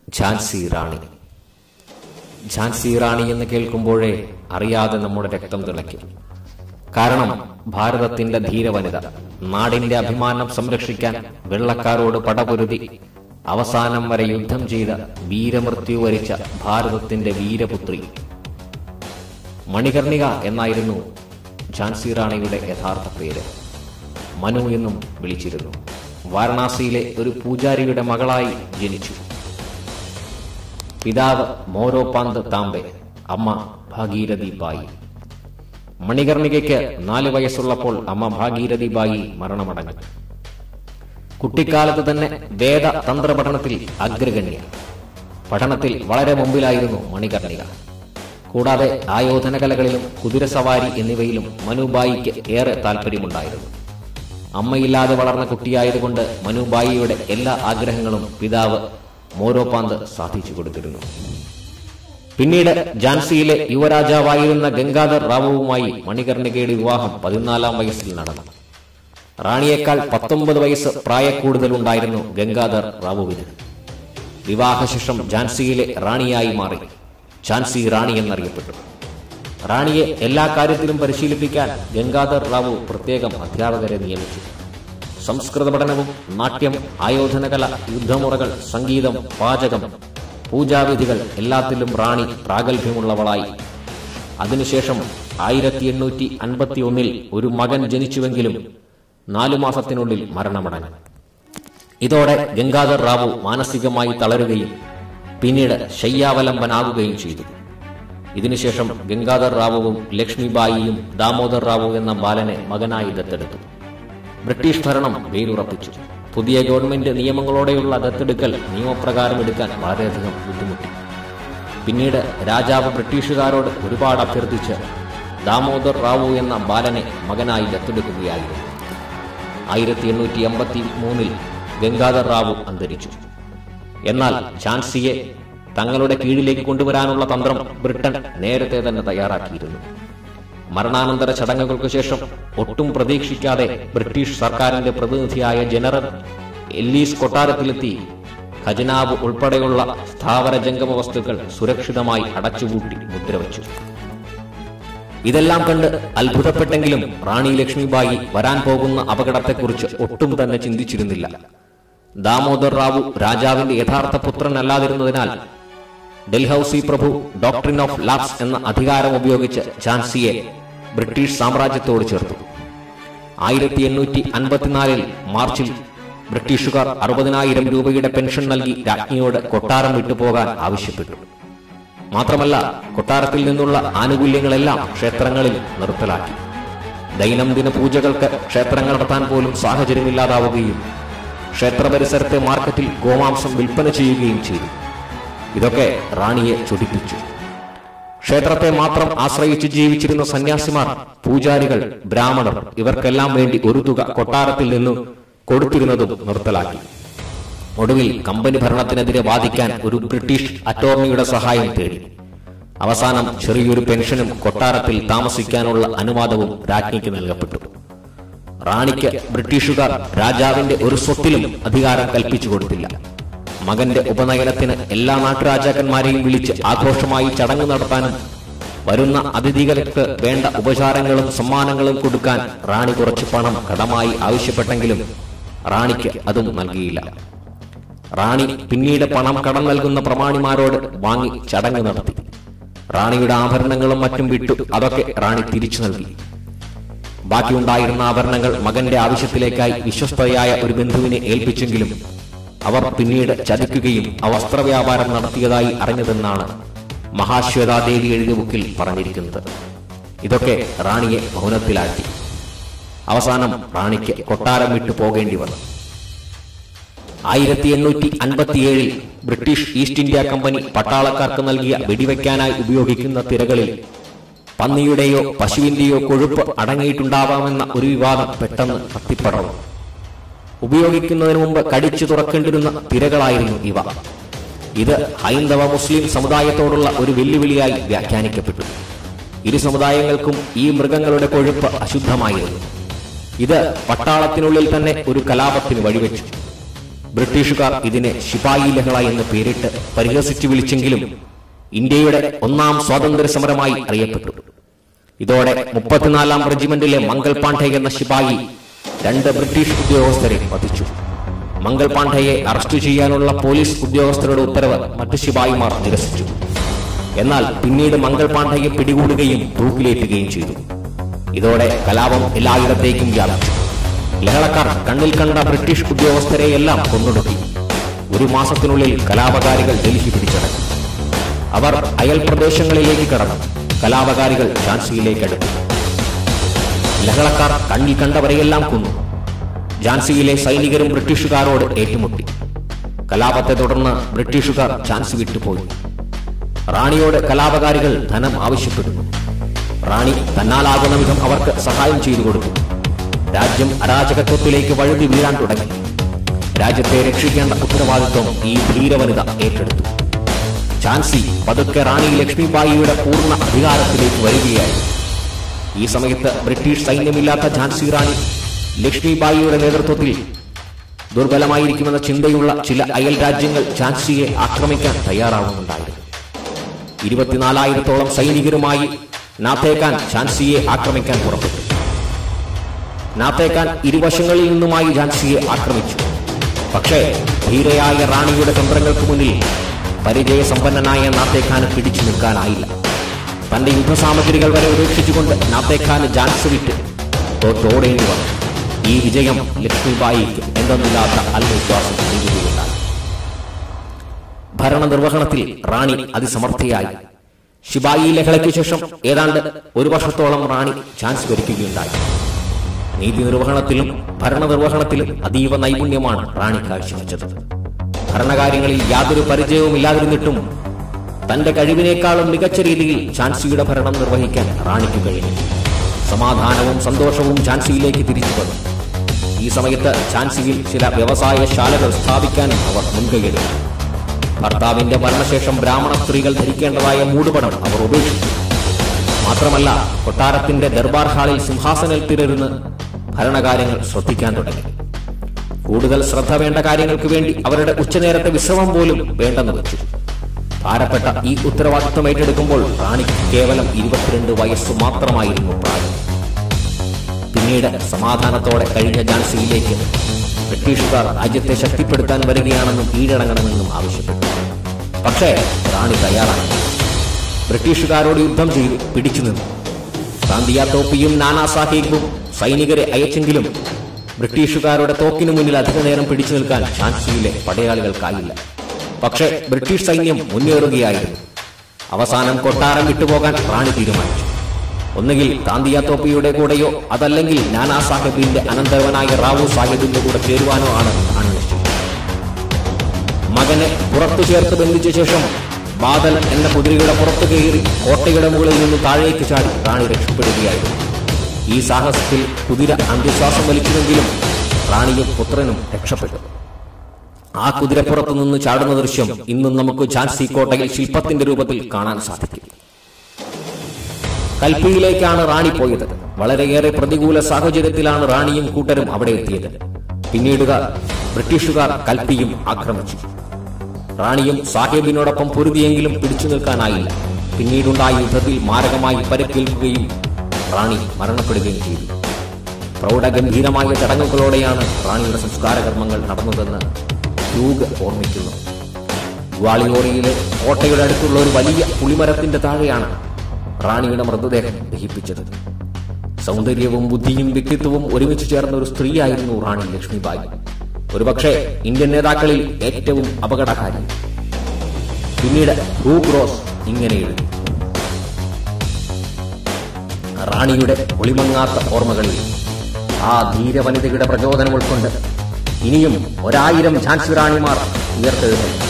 ഝാൻസി റാണി ഝാൻസി റാണി എന്ന് കേൾക്കുമ്പോഴേ അറിയാതെ നമ്മുടെ രക്തം തിളയ്ക്കും കാരണം ഭാരതത്തിന്റെ ധീരവനിത നാടിന്റെ അഭിമാനം സംരക്ഷിക്കാൻ വെള്ളക്കാരോട് പടപൊരുതി അവസാനം വരെ യുദ്ധം ചെയ്ത വീരമൃത്യു വരിച്ച ഭാരതത്തിന്റെ വീരപുത്രി മണികർണിക എന്നായിരുന്നു ഝാൻസി റാണിയുടെ യഥാർത്ഥ പേര് മനു എന്നും വിളിച്ചിരുന്നു വാരണാസിയിലെ ഒരു പൂജാരിയുടെ മകളായി ജനിച്ചു പിതാവ് മോരോപാന്ത് താമ്പെ അമ്മ ഭാഗീരഥി ബായി മണികർണികയ്ക്ക് നാല് വയസ്സുള്ളപ്പോൾ അമ്മ ഭാഗീരഥി ബായി മരണമടഞ്ഞു കുട്ടിക്കാലത്ത് തന്നെ വേദ തന്ത്ര പഠനത്തിൽ അഗ്രഗണ്യ പഠനത്തിൽ വളരെ മുമ്പിലായിരുന്നു മണികർണിക കൂടാതെ ആയോധന കലകളിലും കുതിരസവാരി എന്നിവയിലും മനുബായിക്ക് ഏറെ താല്പര്യമുണ്ടായിരുന്നു അമ്മയില്ലാതെ വളർന്ന കുട്ടിയായതുകൊണ്ട് മനുബായിയുടെ എല്ലാ ആഗ്രഹങ്ങളും പിതാവ് മോരോപാന്ത് സാധിച്ചു കൊടുത്തിരുന്നു പിന്നീട് ഝാൻസിയിലെ യുവരാജാവായിരുന്ന ഗംഗാധർ റാവുവുമായി മണികർണികയുടെ വിവാഹം പതിനാലാം വയസ്സിൽ നടന്നു റാണിയേക്കാൾ പത്തൊമ്പത് വയസ്സ് പ്രായക്കൂടുതലുണ്ടായിരുന്നു ഗംഗാധർ റാവുവിന് വിവാഹശേഷം ഝാൻസിയിലെ റാണിയായി മാറി ഝാൻസി റാണി എന്നറിയപ്പെട്ടു റാണിയെ എല്ലാ കാര്യത്തിലും പരിശീലിപ്പിക്കാൻ ഗംഗാധർ റാവു പ്രത്യേകം അധ്യാപകരെ നിയമിച്ചു സംസ്കൃത പഠനവും നാട്യം ആയോധനകല യുദ്ധമുറകൾ സംഗീതം പാചകം പൂജാവിധികൾ എല്ലാത്തിലും റാണി പ്രാഗൽഭ്യമുള്ളവളായി അതിനുശേഷം ആയിരത്തി എണ്ണൂറ്റി അൻപത്തി ഒന്നിൽ ഒരു മകൻ ജനിച്ചുവെങ്കിലും നാലു മാസത്തിനുള്ളിൽ മരണമടഞ്ഞു ഇതോടെ ഗംഗാധർ റാവു മാനസികമായി തളരുകയും പിന്നീട് ശയ്യാവലംബനാകുകയും ചെയ്തു ഇതിനുശേഷം ഗംഗാധർ റാവുവും ലക്ഷ്മിബായിയും ദാമോദർ റാവു എന്ന ബാലനെ മകനായി ദത്തെടുത്തു ബ്രിട്ടീഷ് ഭരണം വേരുറപ്പിച്ചു പുതിയ ഗവൺമെന്റ് നിയമങ്ങളോടെയുള്ള ദത്തെടുക്കൽ നിയമപ്രകാരം എടുക്കാൻ വളരെയധികം ബുദ്ധിമുട്ടി പിന്നീട് രാജാവ് ബ്രിട്ടീഷുകാരോട് ഒരുപാട് അഭ്യർത്ഥിച്ച് ദാമോദർ റാവു എന്ന ബാലനെ മകനായി ദത്തെടുക്കുകയായിരുന്നു ആയിരത്തി എണ്ണൂറ്റി എൺപത്തി മൂന്നിൽ ഗംഗാധർ റാവു അന്തരിച്ചു എന്നാൽ ഝാൻസിയെ തങ്ങളുടെ കീഴിലേക്ക് കൊണ്ടുവരാനുള്ള തന്ത്രം ബ്രിട്ടൻ നേരത്തെ തന്നെ തയ്യാറാക്കിയിരുന്നു മരണാനന്തര ചടങ്ങുകൾക്ക് ശേഷം ഒട്ടും പ്രതീക്ഷിക്കാതെ ബ്രിട്ടീഷ് സർക്കാരിന്റെ പ്രതിനിധിയായ ജനറൽ എല്ലീസ് കൊട്ടാരത്തിലെത്തി ഖജനാവ് ഉൾപ്പെടെയുള്ള സ്ഥാവര ജംഗമ വസ്തുക്കൾ സുരക്ഷിതമായി അടച്ചുപൂട്ടി മുദ്രവച്ചു ഇതെല്ലാം കണ്ട് അത്ഭുതപ്പെട്ടെങ്കിലും റാണി ലക്ഷ്മിബായി വരാൻ പോകുന്ന അപകടത്തെക്കുറിച്ച് ഒട്ടും തന്നെ ചിന്തിച്ചിരുന്നില്ല ദാമോദർ റാവു രാജാവിന്റെ യഥാർത്ഥ പുത്രനല്ലാതിരുന്നതിനാൽ ഡൽഹൌസി പ്രഭു ഡോക്ട്രിൻ ഓഫ് ലാപ്സ് എന്ന അധികാരം ഉപയോഗിച്ച് ഝാൻസിയെ ബ്രിട്ടീഷ് സാമ്രാജ്യത്തോട് ചേർത്തു ആയിരത്തി എണ്ണൂറ്റി അൻപത്തിനാലിൽ മാർച്ചിൽ ബ്രിട്ടീഷുകാർ അറുപതിനായിരം രൂപയുടെ പെൻഷൻ നൽകി രാജ്ഞിയോട് കൊട്ടാരം വിട്ടുപോകാൻ ആവശ്യപ്പെട്ടു മാത്രമല്ല കൊട്ടാരത്തിൽ നിന്നുള്ള ആനുകൂല്യങ്ങളെല്ലാം ക്ഷേത്രങ്ങളിൽ നിർത്തലാക്കി ദൈനംദിന പൂജകൾക്ക് ക്ഷേത്രങ്ങൾ നടത്താൻ പോലും സാഹചര്യമില്ലാതാവുകയും ക്ഷേത്ര പരിസരത്തെ മാർക്കറ്റിൽ ഗോമാംസം വിൽപ്പന ചെയ്യുകയും ചെയ്തു ഇതൊക്കെ റാണിയെ ചൊടിപ്പിച്ചു ക്ഷേത്രത്തെ മാത്രം ആശ്രയിച്ച് ജീവിച്ചിരുന്ന സന്യാസിമാർ പൂജാരികൾ ബ്രാഹ്മണർ ഇവർക്കെല്ലാം വേണ്ടി ഒരു തുക കൊട്ടാരത്തിൽ നിന്നു കൊടുത്തിരുന്നതും നിർത്തലാക്കി ഒടുവിൽ കമ്പനി ഭരണത്തിനെതിരെ വാദിക്കാൻ ഒരു ബ്രിട്ടീഷ് അറ്റോർണിയുടെ സഹായം തേടി അവസാനം ചെറിയൊരു പെൻഷനും കൊട്ടാരത്തിൽ താമസിക്കാനുള്ള അനുവാദവും രാജ്ഞിക്ക് നൽകപ്പെട്ടു റാണിക്ക് ബ്രിട്ടീഷുകാർ രാജാവിന്റെ ഒരു സ്വത്തിലും അധികാരം കൽപ്പിച്ചു കൊടുത്തില്ല മകന്റെ ഉപനയനത്തിന് എല്ലാ നാട്ടുരാജാക്കന്മാരെയും വിളിച്ച് ആഘോഷമായി ചടങ്ങ് നടത്താനും വരുന്ന അതിഥികൾക്ക് വേണ്ട ഉപചാരങ്ങളും സമ്മാനങ്ങളും കൊടുക്കാൻ റാണി കുറച്ച് പണം കടമായി ആവശ്യപ്പെട്ടെങ്കിലും റാണിക്ക് അതും നൽകിയില്ല റാണി പിന്നീട് പണം കടം നൽകുന്ന പ്രമാണിമാരോട് വാങ്ങി ചടങ്ങ് നടത്തി റാണിയുടെ ആഭരണങ്ങളും മറ്റും വിട്ടു അതൊക്കെ റാണി തിരിച്ചു നൽകി ബാക്കിയുണ്ടായിരുന്ന ആഭരണങ്ങൾ മകന്റെ ആവശ്യത്തിലേക്കായി വിശ്വസ്തയായ ഒരു ബന്ധുവിനെ ഏൽപ്പിച്ചെങ്കിലും അവർ പിന്നീട് ചതിക്കുകയും ആ വസ്ത്രവ്യാപാരം നടത്തിയതായി അറിഞ്ഞതെന്നാണ് മഹാശ്വേതാദേവി എഴുതിയ ബുക്കിൽ പറഞ്ഞിരിക്കുന്നത് ഇതൊക്കെ റാണിയെ മൗനത്തിലാഴ്ത്തി അവസാനം റാണിക്ക് കൊട്ടാരം വിട്ടു പോകേണ്ടി വന്നു ആയിരത്തി എണ്ണൂറ്റി അൻപത്തിയേഴിൽ ബ്രിട്ടീഷ് ഈസ്റ്റ് ഇന്ത്യ കമ്പനി പട്ടാളക്കാർക്ക് നൽകിയ വെടിവെക്കാനായി ഉപയോഗിക്കുന്ന തിരകളിൽ പന്നിയുടെയോ പശുവിന്റെയോ കൊഴുപ്പ് അടങ്ങിയിട്ടുണ്ടാവാമെന്ന ഒരു വിവാദം പെട്ടെന്ന് കത്തിപ്പടർന്നു ഉപയോഗിക്കുന്നതിന് മുമ്പ് കടിച്ചു തുറക്കേണ്ടിരുന്ന തിരകളായിരുന്നു ഇവ ഇത് ഹൈന്ദവ മുസ്ലിം സമുദായത്തോടുള്ള ഒരു വെല്ലുവിളിയായി വ്യാഖ്യാനിക്കപ്പെട്ടു ഇരു സമുദായങ്ങൾക്കും ഈ മൃഗങ്ങളുടെ കൊഴുപ്പ് അശുദ്ധമായിരുന്നു ഇത് പട്ടാളത്തിനുള്ളിൽ തന്നെ ഒരു കലാപത്തിന് വഴിവെച്ചു ബ്രിട്ടീഷുകാർ ഇതിനെ ശിപായി ലഹള എന്ന് പേരിട്ട് പരിഹസിച്ചു വിളിച്ചെങ്കിലും ഇന്ത്യയുടെ ഒന്നാം സ്വാതന്ത്ര്യ സമരമായി അറിയപ്പെട്ടു ഇതോടെ മുപ്പത്തിനാലാം റെജിമെന്റിലെ മംഗൾ പാണ്ഡെ എന്ന ശിപായി രണ്ട് ബ്രിട്ടീഷ് ഉദ്യോഗസ്ഥരെ വധിച്ചു മംഗൾ പാണ്ഡെയെ അറസ്റ്റ് ചെയ്യാനുള്ള പോലീസ് ഉദ്യോഗസ്ഥരുടെ ഉത്തരവ് മറ്റു ശിപായിമാർ നിരസിച്ചു എന്നാൽ പിന്നീട് മംഗൾ പാണ്ഡെയെ പിടികൂടുകയും തൂക്കിലേറ്റുകയും ചെയ്തു ഇതോടെ കലാപം എല്ലായിടത്തേക്കും വ്യാപിച്ചു ലഹളക്കാർ കണ്ണിൽ കണ്ട ബ്രിട്ടീഷ് ഉദ്യോഗസ്ഥരെയെല്ലാം കൊന്നൊടുക്കി ഒരു മാസത്തിനുള്ളിൽ കലാപകാരികൾ ഡൽഹി പിടിച്ചടക്കി അവർ അയൽ പ്രദേശങ്ങളിലേക്ക് കടന്നു കലാപകാരികൾ ഝാൻസിയിലേക്ക് അടുത്തു ലഹളക്കാർ കണ്ണിൽ കണ്ടവരെയെല്ലാം കൊന്നു ഝാൻസിയിലെ സൈനികരും ബ്രിട്ടീഷുകാരോട് ഏറ്റുമുട്ടി കലാപത്തെ തുടർന്ന് ബ്രിട്ടീഷുകാർ ഝാൻസി വിട്ടുപോയി റാണിയോട് കലാപകാരികൾ ധനം ആവശ്യപ്പെടുന്നു റാണി തന്നാലാകുന്ന വിധം അവർക്ക് സഹായം ചെയ്തു കൊടുത്തു രാജ്യം അരാജകത്വത്തിലേക്ക് വഴുതി വീഴാൻ തുടങ്ങി രാജ്യത്തെ രക്ഷിക്കേണ്ട ഉത്തരവാദിത്വം ഈ ധീരവനിത ഏറ്റെടുത്തു ഝാൻസി പതുക്കെ റാണി ലക്ഷ്മിബായിയുടെ പൂർണ്ണ അധികാരത്തിലേക്ക് വരികയായിരുന്നു ഈ സമയത്ത് ബ്രിട്ടീഷ് സൈന്യമില്ലാത്ത ഝാൻസി റാണി ലക്ഷ്മിബായിയുടെ നേതൃത്വത്തിൽ ദുർബലമായിരിക്കുമെന്ന ചിന്തയുള്ള ചില അയൽ രാജ്യങ്ങൾ ഝാൻസിയെ ആക്രമിക്കാൻ തയ്യാറാവുന്നുണ്ടായിരുന്നു ഇരുപത്തിനാലായിരത്തോളം സൈനികരുമായി നാത്തേക്കാൻ ഝാൻസിയെ ആക്രമിക്കാൻ പുറപ്പെട്ടു നാത്തേക്കാൻ ഇരുവശങ്ങളിൽ നിന്നുമായി ഝാൻസിയെ ആക്രമിച്ചു പക്ഷേ ധീരയായ റാണിയുടെ തന്ത്രങ്ങൾക്ക് മുന്നിൽ പരിചയസമ്പന്നനായ നാത്തേഖാന് പിടിച്ചു നിൽക്കാനായില്ല തന്റെ യുദ്ധസാമഗ്രികൾ വരെ ഉപേക്ഷിച്ചുകൊണ്ട് നാത്തേഖാന് ഝാൻസി വിട്ട് തോറ്റോടേണ്ടി വന്നു ഈ വിജയം ലക്ഷ്മിബായിക്ക് എന്തെന്നില്ലാത്ത അൽവിശ്വാസം നൽകുകയുണ്ടായി ഭരണനിർവഹണത്തിൽ റാണി അതിസമർത്ഥയായി ശിബായി ലഹളയ്ക്ക് ശേഷം ഏതാണ്ട് ഒരു വർഷത്തോളം റാണി ഝാൻസി ഭരിക്കുകയുണ്ടായി നീതി നിർവഹണത്തിലും ഭരണനിർവഹണത്തിലും അതീവ നൈപുണ്യമാണ് റാണി കാഴ്ചവെച്ചത് ഭരണകാര്യങ്ങളിൽ യാതൊരു പരിചയവും ഇല്ലാതിരുന്നിട്ടും തന്റെ കഴിവിനേക്കാളും മികച്ച രീതിയിൽ ഝാൻസിയുടെ ഭരണം നിർവഹിക്കാൻ റാണിക്ക് കഴിഞ്ഞു സമാധാനവും സന്തോഷവും ഝാൻസിയിലേക്ക് തിരിച്ചു വന്നു ഈ സമയത്ത് ഝാൻസിയിൽ ചില വ്യവസായശാലകൾ സ്ഥാപിക്കാനും അവർ മുൻകൈയെടുത്തു ഭർത്താവിന്റെ മരണശേഷം ബ്രാഹ്മണ സ്ത്രീകൾ ധരിക്കേണ്ടതായ മൂടുപടം അവർ ഉപേക്ഷിച്ചു മാത്രമല്ല കൊട്ടാരത്തിന്റെ ദർബാർ ഹാളിൽ സിംഹാസനത്തിലിരുന്ന് ഭരണകാര്യങ്ങൾ ശ്രദ്ധിക്കാൻ തുടങ്ങി കൂടുതൽ ശ്രദ്ധ വേണ്ട കാര്യങ്ങൾക്ക് വേണ്ടി അവരുടെ ഉച്ചനേരത്തെ വിശ്രമം പോലും വേണ്ടെന്ന് വെച്ചു ഭാരപ്പെട്ട ഈ ഉത്തരവാദിത്വം ഏറ്റെടുക്കുമ്പോൾ റാണിക്ക് കേവലം ഇരുപത്തിരണ്ട് വയസ്സ് മാത്രമായിരുന്നു പ്രായം പിന്നീട് സമാധാനത്തോടെ കഴിഞ്ഞ ഝാൻസിയിലേക്ക് ബ്രിട്ടീഷുകാർ രാജ്യത്തെ ശക്തിപ്പെടുത്താൻ വരികയാണെന്നും കീഴടങ്ങണമെന്നും ആവശ്യപ്പെട്ടു പക്ഷേ റാണി തയ്യാറായി ബ്രിട്ടീഷുകാരോട് യുദ്ധം ചെയ്ത് പിടിച്ചു നിന്നു ഗാന്ധിയ തോപ്പിയും നാനാ സാഹിബും സൈനികരെ അയച്ചെങ്കിലും ബ്രിട്ടീഷുകാരുടെ തോക്കിനു മുന്നിൽ അധിക നേരം പിടിച്ചു നിൽക്കാൻ ഝാൻസിയിലെ പടയാളികൾക്കായില്ല പക്ഷേ ബ്രിട്ടീഷ് സൈന്യം മുന്നേറുകയായിരുന്നു അവസാനം കൊട്ടാരം വിട്ടുപോകാൻ റാണി തീരുമാനിച്ചു ഒന്നുകിൽ താന്തിയ തോപ്പിയുടെ കൂടെയോ അതല്ലെങ്കിൽ നാനാ സാഹിബിന്റെ അനന്തരവനായ റാവു സാഹിബിന്റെ കൂടെ ചേരുവാനോ ആണ് റാണി നിശ്ചയിച്ചത് മകനെ പുറത്തു ചേർത്ത് ബന്ധിച്ച ശേഷം ബാദൽ എന്ന കുതിരയുടെ പുറത്തു കയറി കോട്ടയുടെ മുകളിൽ നിന്ന് താഴേക്ക് ചാടി റാണി രക്ഷപ്പെടുകയായിരുന്നു ഈ സാഹസത്തിൽ കുതിര അന്ത്യശ്വാസം വലിക്കുമെങ്കിലും റാണിയും പുത്രനും രക്ഷപ്പെട്ടു ആ കുതിരപ്പുറത്തു നിന്ന് ചാടുന്ന ദൃശ്യം ഇന്നും നമുക്ക് ഝാൻസി കോട്ടയിൽ ശില്പത്തിന്റെ രൂപത്തിൽ കാണാൻ സാധിക്കും കൽപ്പിയിലേക്കാണ് റാണി പോയത് വളരെയേറെ പ്രതികൂല സാഹചര്യത്തിലാണ് റാണിയും കൂട്ടരും അവിടെ എത്തിയത് പിന്നീടുകാർ ബ്രിട്ടീഷുകാർ കൽപ്പിയും ആക്രമിച്ചു റാണിയും സാഹിബിനോടൊപ്പം പൊരുതിയെങ്കിലും പിടിച്ചു നിൽക്കാനായില്ല പിന്നീടുണ്ടായ യുദ്ധത്തിൽ മാരകമായി പരിക്കേൽക്കുകയും റാണി മരണപ്പെടുകയും ചെയ്തു പ്രൗഢഗംഭീരമായ ചടങ്ങുകളോടെയാണ് റാണിയുടെ സംസ്കാര കർമ്മങ്ങൾ നടന്നതെന്ന് ഹ്യൂഗ് ഓർമ്മിക്കുന്നു ഗ്വാളിയോറിയിലെ കോട്ടയുടെ അടുത്തുള്ള ഒരു വലിയ പുളിമരത്തിന്റെ താഴെയാണ് റാണിയുടെ മൃതദേഹം ദഹിപ്പിച്ചത് സൗന്ദര്യവും ബുദ്ധിയും വ്യക്തിത്വവും ഒരുമിച്ച് ചേർന്ന ഒരു സ്ത്രീയായിരുന്നു റാണി ലക്ഷ്മിബായി ഒരുപക്ഷെ ഇന്ത്യൻ നേതാക്കളിൽ ഏറ്റവും അപകടകാരി പിന്നീട് ഹൂഗ് റോസ് ഇങ്ങനെ എഴുതി റാണിയുടെ ഒളിമങ്ങാത്ത ഓർമ്മകളിൽ ആ ധീരവനിതയുടെ പ്രചോദനം ഉൾക്കൊണ്ട് ഇനിയും ഒരായിരം ഝാൻസി റാണിമാർ ഉയർത്തെഴുന്നേൽക്കും